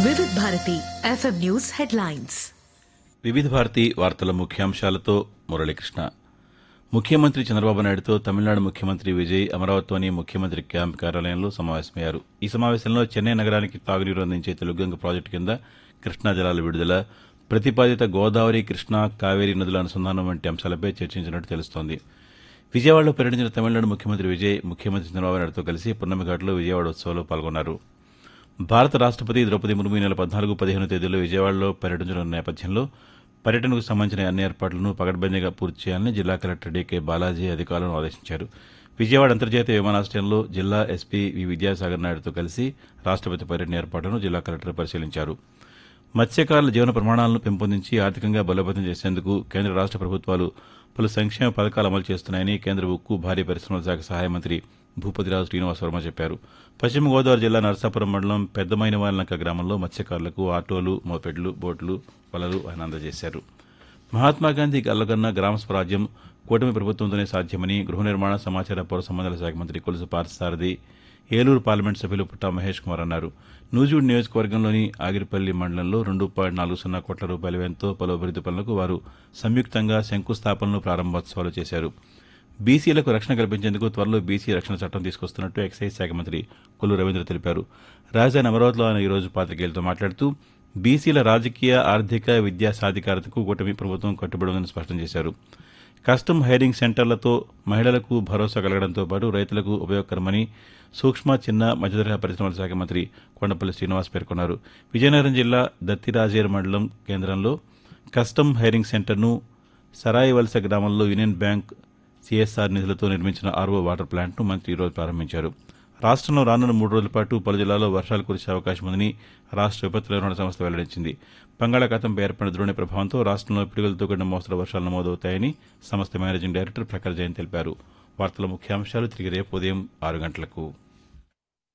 వివిధ Bharati FM news headlines వివిధ భారతి వార్తల ముఖ్యాంశాలతో మురళీకృష్ణ ముఖ్యమంత్రి చంద్రబాబు నాయుడుతో తమిళనాడు ముఖ్యమంత్రి విజయ్ అమరావతిలోని ముఖ్యమంత్రి క్యాంప్ కార్యాలయంలో సమావేశమయ్యారు ఈ సమావేశంలో చెన్నై నగరానికి తాగునీరు అందించే తెలుగంగ ప్రాజెక్టు కింద కృష్ణా జలాల విడుదల ప్రతిపాదిత గోదావరి కృష్ణా కావేరీ నదుల అనుసంధానం వంటి అంశాలపై చర్చించినట్టు తెలుస్తోంది విజయవాడలో పర్యటించిన తమిళనాడు ముఖ్యమంత్రి విజయ్ ముఖ్యమంత్రి చంద్రబాబు నాయుడుతో కలిసి పున్నమిఘాట్లో విజయవాడ ఉత్సవంలో పాల్గొన్నారు భారత రాష్టపతి ద్రౌపది ముర్ము ఈ నెల పద్నాలుగు పదిహేను తేదీల్లో విజయవాడలో పర్యటించనున్న నేపథ్యంలో పర్యటనకు సంబంధించిన అన్ని ఏర్పాట్లను పకడ్బందీగా పూర్తి చేయాలని జిల్లా కలెక్టర్ డీకే బాలాజీ అధికారులను ఆదేశించారు విజయవాడ అంతర్జాతీయ విమానాశ్రయంలో జిల్లా ఎస్పీ వి విద్యాసాగర్ నాయుడుతో కలిసి రాష్టపతి పర్యటన ఏర్పాట్లను జిల్లా కలెక్టర్ పరిశీలించారు మత్స్యకారుల జీవన ప్రమాణాలను పెంపొందించి ఆర్థికంగా బలోపేతం చేసేందుకు కేంద్ర రాష్ట ప్రభుత్వాలు పలు సంక్షేమ పథకాలు అమలు చేస్తున్నాయని కేంద్ర ఉక్కు భారీ పరిశ్రమల శాఖ సహాయ మంత్రి భూపతిరాజు శ్రీనివాస్ వర్మ చెప్పారు పశ్చిమ గోదావరి జిల్లా నరసాపురం మండలం పెద్దమైన వాలనక గ్రామంలో మత్స్యకారులకు ఆటోలు మోపెడ్లు బోట్లు వలలు ఆయన అందజేశారు మహాత్మాగాంధీ అల్లగన్న గ్రామ స్వరాజ్యం కూటమి ప్రభుత్వంతోనే సాధ్యమని గృహ నిర్మాణ సమాచార పౌర సంబంధాల శాఖ మంత్రి కొలుసు పార్థసారథి ఏలూరు పార్లమెంట్ సభ్యులు పుట్టా మహేష్ కుమార్ అన్నారు నూజివీడ్ నియోజకవర్గంలోని ఆగిరిపల్లి మండలంలో రెండు పాయింట్ నాలుగు సున్నా కోట్ల రూపాయల వ్యయంతో పలు అభివృద్ది పనులకు వారు సంయుక్తంగా శంకుస్థాపనలు ప్రారంభోత్సవాలు చేశారు బీసీలకు రక్షణ కల్పించేందుకు త్వరలో బీసీ రక్షణ చట్టం తీసుకొస్తున్నట్టు ఎక్సైజ్ శాఖ మంత్రి కొల్లు రవీంద్ర తెలిపారు రాజధాని అమరావతిలో ఆయన ఈరోజు పాతికేయులతో మాట్లాడుతూ బీసీల రాజకీయ ఆర్థిక విద్యా సాధికారతకు కూటమి ప్రభుత్వం కట్టుబడి ఉందని స్పష్టం చేశారు కస్టమ్ హైరింగ్ సెంటర్లతో మహిళలకు భరోసా కలగడంతో పాటు రైతులకు ఉపయోగకరమని సూక్ష్మ చిన్న మధ్యతరహా పరిశ్రమల శాఖ మంత్రి కొండపల్లి శ్రీనివాస్ పేర్కొన్నారు విజయనగరం జిల్లా దత్తిరాజేరు మండలం కేంద్రంలో కస్టమ్ హైరింగ్ సెంటర్ను సరాయి వలస గ్రామంలో యూనియన్ బ్యాంక్ సిఎస్ఆర్ నిధులతో నిర్మించిన ఆర్వో వాటర్ ప్లాంట్ను మంత్రి ఈరోజు ప్రారంభించారు రాష్ట్రంలో రానున్న మూడు రోజుల పాటు పలు జిల్లాల్లో వర్షాలు కురిసే అవకాశం ఉందని రాష్ట్ర విపత్తు నిర్వహణ సంస్థ వెల్లడించింది బంగాళాఖాతంపై ఏర్పడిన ద్రోణి ప్రభావంతో రాష్ట్రంలో పిడుగులతో కూడిన మోస్తరు వర్షాలు నమోదవుతాయని సంస్థ మేనేజింగ్ డైరెక్టర్ ప్రఖర్ జైన్ తెలిపారు వార్తల ముఖ్యాంశాలు తిరిగి రేపు ఉదయం ఆరు గంటలకు